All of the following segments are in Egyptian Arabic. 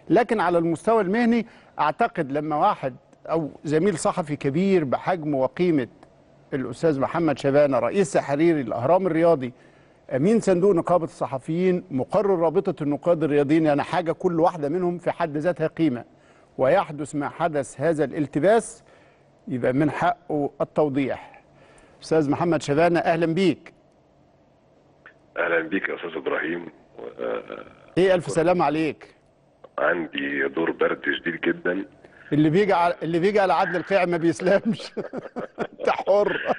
لكن على المستوى المهني اعتقد لما واحد او زميل صحفي كبير بحجم وقيمه الاستاذ محمد شبانه رئيس تحرير الاهرام الرياضي امين صندوق نقابه الصحفيين مقرر رابطه النقاد الرياضيين يعني حاجه كل واحده منهم في حد ذاتها قيمه ويحدث ما حدث هذا الالتباس يبقى من حقه التوضيح استاذ محمد شبانه اهلا بيك اهلا بيك يا استاذ ابراهيم ايه الف سلام عليك عندي دور برد شديد جدا اللي بيجي على اللي بيجي على عدل القيع ما بيسلمش انت حر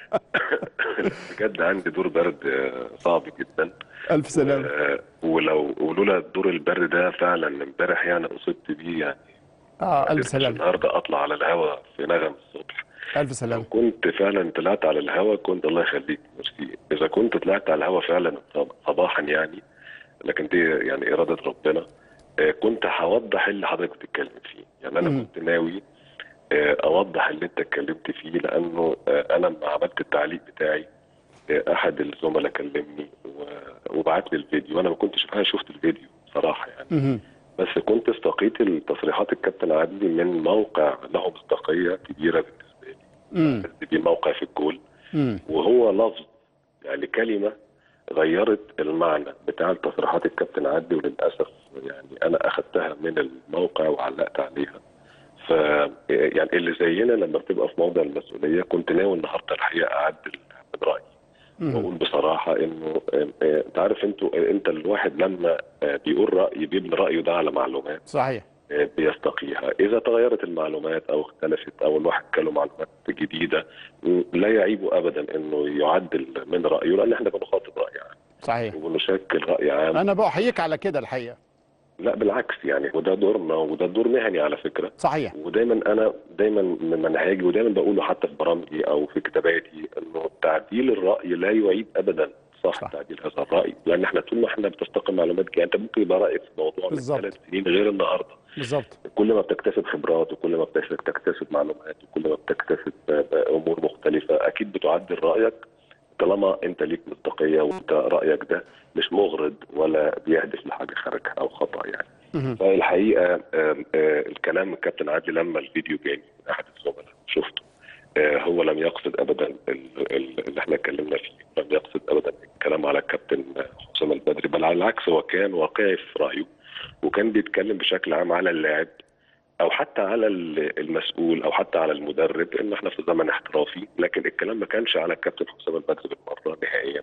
بجد عندي دور برد صعب جدا الف سلام آه، ولو ولولا الدور البرد ده فعلا امبارح يعني اصبت بيه يعني اه الف قدرتش سلام النهارده اطلع على الهواء في نغم الصبح الف لو سلام كنت فعلا طلعت على الهواء كنت الله يخليك ميرسي اذا كنت طلعت على الهواء فعلا صباحا يعني لكن دي يعني اراده ربنا آه، كنت هوضح اللي حضرتك بتتكلم فيه يعني انا مم. كنت ناوي آه، اوضح اللي انت اتكلمت فيه لانه آه، انا لما عملت التعليق بتاعي آه، احد الزملاء كلمني و- وبعت لي الفيديو وانا ما كنتش انا شفت الفيديو صراحه يعني مهم. بس كنت استقيت التصريحات الكابتن عدلي من موقع له مصداقيه كبيره بالنسبه لي مم. دي موقع في الجول مم. وهو لفظ يعني كلمه غيرت المعنى بتاع تصريحات الكابتن عدلي وللاسف يعني انا اخذتها من الموقع وعلقت عليها ف يعني اللي زينا لما بتبقى في موضع المسؤوليه كنت ناوي النهارده الحقيقه اعدل من رايي مم. واقول بصراحه انه آه، آه، انت عارف انتوا انت الواحد لما آه، بيقول راي بيبني رايه ده على معلومات صحيح آه، بيستقيها اذا تغيرت المعلومات او اختلفت او الواحد كان له معلومات جديده م، لا يعيب ابدا انه يعدل من رايه لان احنا بنخاطب راي عام صحيح وبنشكل راي عام انا بحييك على كده الحقيقه لا بالعكس يعني وده دورنا وده دور مهني على فكره صحيح ودايما انا دايما من منهجي ودايما بقوله حتى في برامجي او في كتاباتي انه تعديل الراي لا يعيب ابدا صح, صح. صح. تعديل هذا الراي لان احنا طول ما احنا بتستقي معلومات يعني انت ممكن يبقى رايك في موضوع من بالظبط. ثلاث سنين غير النهارده بالظبط كل ما بتكتسب خبرات وكل ما بتكتسب تكتسب معلومات وكل ما بتكتسب آه، آه، امور مختلفه اكيد بتعدل رايك طالما انت ليك مصداقيه وانت رايك ده مش مغرض ولا بيهدف لحاجه خارجها او خطا يعني مهم. فالحقيقه آم، آه، الكلام من الكابتن عادل لما الفيديو جاني من احد الزملاء شفته آه، هو لم يقصد ابدا ال- ال- اللي احنا اتكلمنا فيه لم يقصد ابدا الكلام على الكابتن حسام البدري بل على العكس هو كان واقعي في رايه وكان بيتكلم بشكل عام على اللاعب او حتى على ال- المسؤول او حتى على المدرب ان احنا في زمن احترافي لكن الكلام ما كانش على الكابتن حسام البدري بالمره نهائيا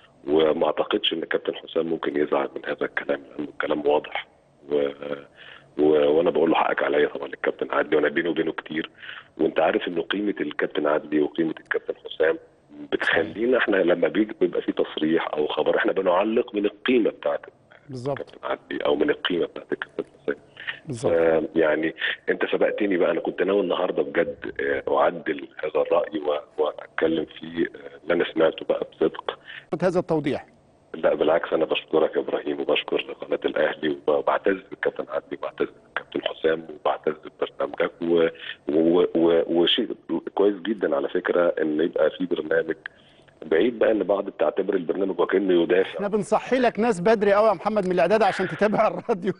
وما اعتقدش ان الكابتن حسام ممكن يزعل من هذا الكلام لانه الكلام واضح و... و... وانا بقول له حقك عليا طبعا الكابتن عدلي وانا بيني وبينه كتير وانت عارف انه قيمه الكابتن عدلي وقيمه الكابتن حسام بتخلينا احنا لما بيجي بيبقى في تصريح او خبر احنا بنعلق من القيمه بتاعت بالظبط الكابتن عدلي او من القيمه بتاعت الكابتن حسام بالظبط آه، يعني انت سبقتني بقى انا كنت ناوي النهارده بجد آه، اعدل هذا الراي و- واتكلم فيه آه، اللي انا سمعته بقى بصدق هذا التوضيح لا بالعكس انا بشكرك يا ابراهيم وبشكر قناه الاهلي وبعتز بالكابتن عدلي وبعتز بالكابتن حسام وبعتز ببرنامجك و... و... و... وشيء كويس جدا على فكره ان يبقى في برنامج بعيد بقى ان بعض بتعتبر البرنامج وكانه يدافع احنا بنصحي لك ناس بدري قوي يا محمد من الاعداد عشان تتابع الراديو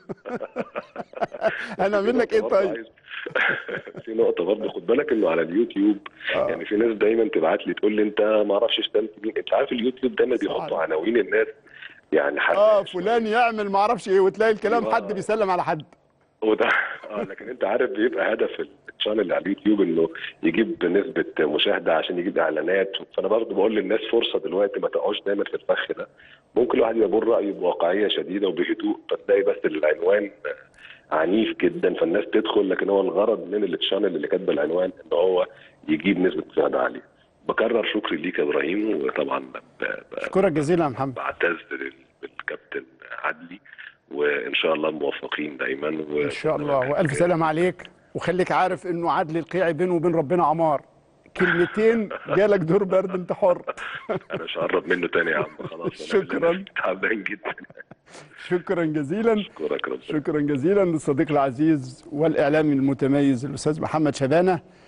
انا في منك ايه نقطة برضه طيب عايز- في نقطة برضه خد بالك انه على اليوتيوب آه. يعني في ناس دايما تبعت لي تقول لي انت ما اعرفش اشتمت مين انت عارف اليوتيوب دايما صح. بيحطوا عناوين الناس يعني حد اه فلان يعمل ما اعرفش ايه وتلاقي الكلام آه. حد بيسلم على حد وده اه لكن انت عارف بيبقى هدف الشانل اللي على اليوتيوب انه يجيب نسبة مشاهدة عشان يجيب اعلانات فانا برضه بقول للناس فرصة دلوقتي ما تقعوش دايما في الفخ ده ممكن الواحد يقول رأيه بواقعية شديدة وبهدوء فتلاقي بس العنوان عنيف جدا فالناس تدخل لكن هو الغرض من التشانل اللي كاتبه العنوان ان هو يجيب نسبة مشاهدة عالية بكرر شكري ليك يا ابراهيم وطبعا ب- ب- اشكرك جزيلا يا محمد بعتز بال- بالكابتن عدلي وان شاء الله موفقين دايما و... ان شاء الله والف سلام عليك وخليك عارف انه عدل القيعي بينه وبين ربنا عمار كلمتين جالك دور برد انت حر انا مش هقرب منه تاني يا عم خلاص أنا- شكراً. أنا تعبان جدا شكرا جزيلا اشكرك ربنا شكرا جزيلا للصديق العزيز والاعلامي المتميز الاستاذ محمد شبانه